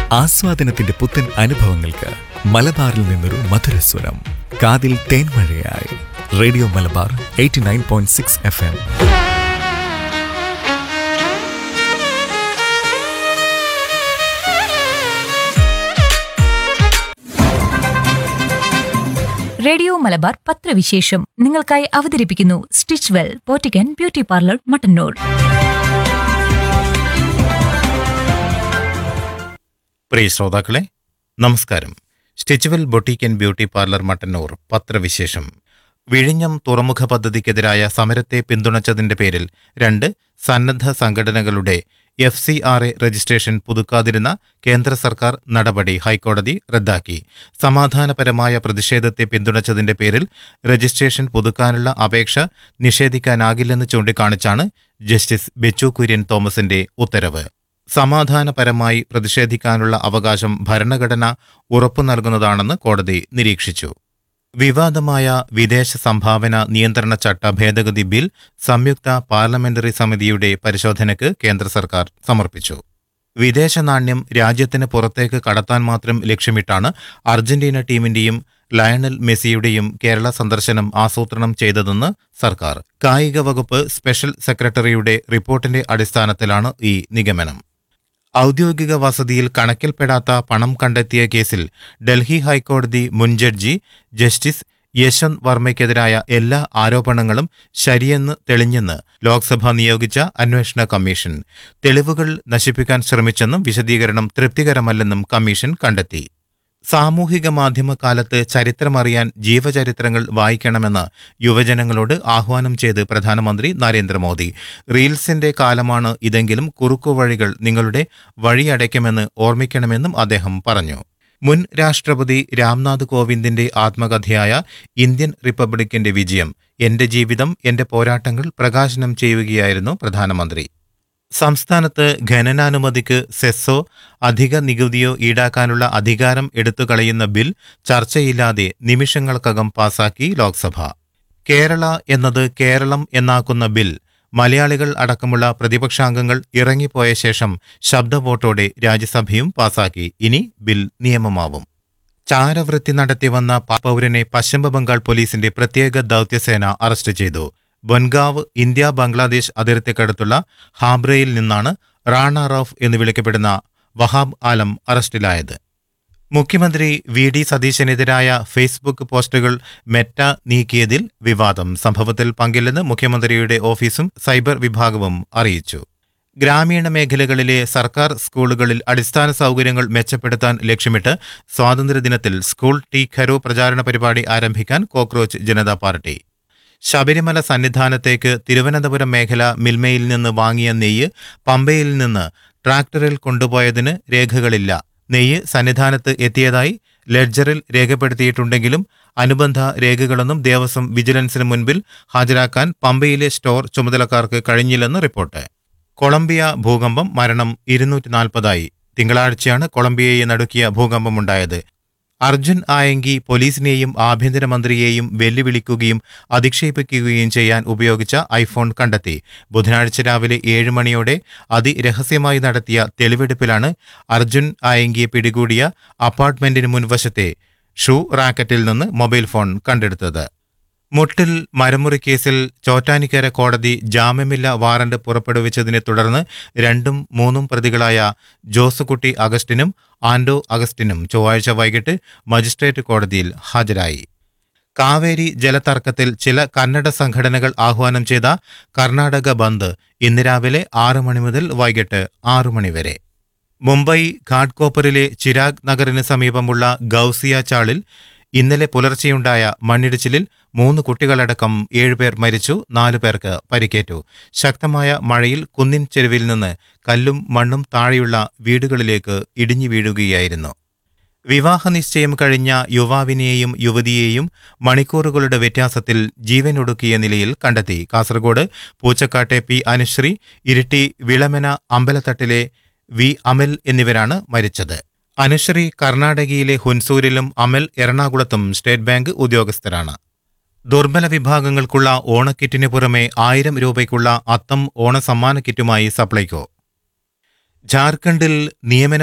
ആസ്വാദനത്തിന്റെ പുത്തൻ അനുഭവങ്ങൾക്ക് മലബാറിൽ നിന്നൊരു മധുരസ്വരം കാതിൽ തേൻമഴയായി radio Malabar eighty nine point six F M radio Malabar പത്രവിശേഷം നിങ്ങൾക്കായി അവതരിപ്പിക്കുന്നു സ്റ്റിച്ച് വെൽ പോറ്റിക്കൻ ബ്യൂട്ടി പാർലർ മട്ടന്നൂർ പ്രിയ ശ്രോതാക്കളെ നമസ്കാരം stitch well boutique and beauty parlour Mattannur പത്രവിശേഷം വിഴിഞ്ഞം തുറമുഖ പദ്ധതിക്കെതിരായ സമരത്തെ പിന്തുണച്ചതിന്റെ പേരിൽ രണ്ട് സന്നദ്ധ സംഘടനകളുടെ F C R A registration പുതുക്കാതിരുന്ന കേന്ദ്ര സർക്കാർ നടപടി ഹൈക്കോടതി റദ്ദാക്കി സമാധാനപരമായ പ്രതിഷേധത്തെ പിന്തുണച്ചതിന്റെ പേരിൽ രജിസ്ട്രേഷൻ പുതുക്കാനുള്ള അപേക്ഷ നിഷേധിക്കാനാകില്ലെന്ന് ചൂണ്ടിക്കാണിച്ചാണ് ജസ്റ്റിസ് ബെച്ചു കുര്യൻ തോമസിന്റെ ഉത്തരവ് സമാധാനപരമായി പ്രതിഷേധിക്കാനുള്ള അവകാശം ഭരണഘടന ഉറപ്പു നൽകുന്നതാണെന്ന് കോടതി നിരീക്ഷിച്ചു വിവാദമായ വിദേശ സംഭാവന നിയന്ത്രണ ചട്ട ഭേദഗതി ബിൽ സംയുക്ത പാർലമെന്ററി സമിതിയുടെ പരിശോധനയ്ക്ക് കേന്ദ്ര സർക്കാർ സമർപ്പിച്ചു വിദേശ നാണ്യം രാജ്യത്തിന് പുറത്തേക്ക് കടത്താൻ മാത്രം ലക്ഷ്യമിട്ടാണ് അർജന്റീന ടീമിന്റെയും ലയണൽ മെസ്സിയുടെയും കേരള സന്ദർശനം ആസൂത്രണം ചെയ്തതെന്ന് സർക്കാർ കായിക വകുപ്പ് സ്പെഷ്യൽ സെക്രട്ടറിയുടെ റിപ്പോർട്ടിന്റെ അടിസ്ഥാനത്തിലാണ് ഈ നിഗമനം ഔദ്യോഗിക വസതിയിൽ കണക്കിൽപ്പെടാത്ത പണം കണ്ടെത്തിയ കേസിൽ ഡൽഹി ഹൈക്കോടതി മുൻ ജഡ്ജി ജസ്റ്റിസ് യശ്വന്ത് വർമ്മയ്ക്കെതിരായ എല്ലാ ആരോപണങ്ങളും ശരിയെന്ന് തെളിഞ്ഞെന്ന് ലോക്സഭ നിയോഗിച്ച അന്വേഷണ കമ്മീഷൻ തെളിവുകൾ നശിപ്പിക്കാൻ ശ്രമിച്ചെന്നും വിശദീകരണം തൃപ്തികരമല്ലെന്നും കമ്മീഷൻ കണ്ടെത്തി സാമൂഹിക മാധ്യമ കാലത്ത് ചരിത്രമറിയാൻ ജീവചരിത്രങ്ങൾ വായിക്കണമെന്ന് യുവജനങ്ങളോട് ആഹ്വാനം ചെയ്ത് പ്രധാനമന്ത്രി നരേന്ദ്രമോദി റീൽസിന്റെ കാലമാണ് ഇതെങ്കിലും കുറുക്കുവഴികൾ നിങ്ങളുടെ വഴിയടയ്ക്കുമെന്ന് ഓർമ്മിക്കണമെന്നും അദ്ദേഹം പറഞ്ഞു മുൻ രാഷ്ട്രപതി രാംനാഥ് കോവിന്ദിന്റെ ആത്മകഥയായ ഇന്ത്യൻ റിപ്പബ്ലിക്കിന്റെ വിജയം എന്റെ ജീവിതം എന്റെ പോരാട്ടങ്ങൾ പ്രകാശനം ചെയ്യുകയായിരുന്നു പ്രധാനമന്ത്രി സംസ്ഥാനത്ത് ഖനനാനുമതിക്ക് സെസ്സോ അധിക നികുതിയോ ഈടാക്കാനുള്ള അധികാരം എടുത്തുകളയുന്ന ബിൽ ചർച്ചയില്ലാതെ നിമിഷങ്ങൾക്കകം പാസാക്കി ലോക്സഭ കേരള എന്നത് കേരളം എന്നാക്കുന്ന ബിൽ മലയാളികൾ അടക്കമുള്ള പ്രതിപക്ഷാംഗങ്ങൾ ഇറങ്ങിപ്പോയ ശേഷം ശബ്ദവോട്ടോടെ രാജ്യസഭയും പാസാക്കി ഇനി ബിൽ നിയമമാവും ചാരവൃത്തി നടത്തി വന്ന പൗരനെ പശ്ചിമബംഗാൾ പോലീസിന്റെ പ്രത്യേക ദൗത്യസേന അറസ്റ്റ് ചെയ്തു ബൊൻഗാവ് ഇന്ത്യ ബംഗ്ലാദേശ് അതിർത്തിക്കടുത്തുള്ള ഹാബ്രയിൽ നിന്നാണ് റാണ റൌഫ് എന്ന് വിളിക്കപ്പെടുന്ന വഹാബ് ആലം അറസ്റ്റിലായത് മുഖ്യമന്ത്രി വി ഡി സതീശനെതിരായ ഫേസ്ബുക്ക് പോസ്റ്റുകൾ മെറ്റ നീക്കിയതിൽ വിവാദം സംഭവത്തിൽ പങ്കില്ലെന്ന് മുഖ്യമന്ത്രിയുടെ ഓഫീസും സൈബർ വിഭാഗവും അറിയിച്ചു ഗ്രാമീണ മേഖലകളിലെ സർക്കാർ സ്കൂളുകളിൽ അടിസ്ഥാന സൗകര്യങ്ങൾ മെച്ചപ്പെടുത്താൻ ലക്ഷ്യമിട്ട് സ്വാതന്ത്ര്യദിനത്തിൽ സ്കൂൾ ടീ ഖരോ പ്രചാരണ പരിപാടി ആരംഭിക്കാൻ കോക്രോച്ച് ജനതാ പാർട്ടി ശബരിമല സന്നിധാനത്തേക്ക് തിരുവനന്തപുരം മേഖല മിൽമയിൽ നിന്ന് വാങ്ങിയ നെയ്യ് പമ്പയിൽ നിന്ന് ട്രാക്ടറിൽ കൊണ്ടുപോയതിന് രേഖകളില്ല നെയ്യ് സന്നിധാനത്ത് എത്തിയതായി ലെഡ്ജറിൽ രേഖപ്പെടുത്തിയിട്ടുണ്ടെങ്കിലും അനുബന്ധ രേഖകളൊന്നും ദേവസ്വം വിജിലൻസിന് മുൻപിൽ ഹാജരാക്കാൻ പമ്പയിലെ സ്റ്റോർ ചുമതലക്കാർക്ക് കഴിഞ്ഞില്ലെന്ന് റിപ്പോർട്ട് കൊളംബിയ ഭൂകമ്പം മരണം ഇരുന്നൂറ്റി നാൽപ്പതായി തിങ്കളാഴ്ചയാണ് കൊളംബിയയെ നടുക്കിയ ഭൂകമ്പമുണ്ടായത് അർജുൻ ആയെങ്കി പോലീസിനെയും ആഭ്യന്തരമന്ത്രിയെയും വെല്ലുവിളിക്കുകയും അധിക്ഷേപിക്കുകയും ചെയ്യാൻ ഉപയോഗിച്ച ഐഫോൺ കണ്ടെത്തി ബുധനാഴ്ച രാവിലെ ഏഴ് മണിയോടെ അതിരഹസ്യമായി നടത്തിയ തെളിവെടുപ്പിലാണ് അർജുൻ ആയെങ്കിയെ പിടികൂടിയ അപ്പാർട്ട്മെന്റിന് മുൻവശത്തെ ഷൂ റാക്കറ്റിൽ നിന്ന് മൊബൈൽ ഫോൺ കണ്ടെടുത്തത് മുട്ടിൽ മരമുറി കേസിൽ ചോറ്റാനിക്കര കോടതി ജാമ്യമില്ല വാറണ്ട് പുറപ്പെടുവിച്ചതിനെ തുടർന്ന് രണ്ടും മൂന്നും പ്രതികളായ ജോസുകുട്ടി അഗസ്റ്റിനും ആൻഡോ അഗസ്റ്റിനും ചൊവ്വാഴ്ച വൈകിട്ട് മജിസ്ട്രേറ്റ് കോടതിയിൽ ഹാജരായി കാവേരി ജലതർക്കത്തിൽ ചില കന്നഡ സംഘടനകൾ ആഹ്വാനം ചെയ്ത കർണാടക ബന്ദ് ഇന്ന് രാവിലെ ആറ് മണി മുതൽ വൈകിട്ട് ആറു മണി വരെ മുംബൈ ഘാട്ട്കോപ്പറിലെ ചിരാഗ് നഗറിന് സമീപമുള്ള ഗൌസിയ ചാളിൽ ഇന്നലെ പുലർച്ചെയുണ്ടായ മണ്ണിടിച്ചിലിൽ മൂന്ന് കുട്ടികളടക്കം ഏഴുപേർ മരിച്ചു നാലു പേർക്ക് പരിക്കേറ്റു ശക്തമായ മഴയിൽ കുന്നിൻ ചെരുവിൽ നിന്ന് കല്ലും മണ്ണും താഴെയുള്ള വീടുകളിലേക്ക് ഇടിഞ്ഞു വീഴുകയായിരുന്നു വിവാഹ നിശ്ചയം കഴിഞ്ഞ യുവാവിനെയും യുവതിയെയും മണിക്കൂറുകളുടെ വ്യത്യാസത്തിൽ ജീവനൊടുക്കിയ നിലയിൽ കണ്ടെത്തി കാസർഗോഡ് പൂച്ചക്കാട്ടെ പി അനുശ്രീ ഇരിട്ടി വിളമന അമ്പലത്തട്ടിലെ വി അമൽ എന്നിവരാണ് മരിച്ചത് അനുശ്രീ കർണാടകയിലെ ഹുൻസൂരിലും അമൽ എറണാകുളത്തും സ്റ്റേറ്റ് ബാങ്ക് ഉദ്യോഗസ്ഥരാണ് ദുർബല വിഭാഗങ്ങൾക്കുള്ള ഓണക്കിറ്റിന് പുറമെ ആയിരം രൂപയ്ക്കുള്ള അത്തം ഓണസമ്മാന കിറ്റുമായി സപ്ലൈകോ ജാർഖണ്ഡിൽ നിയമന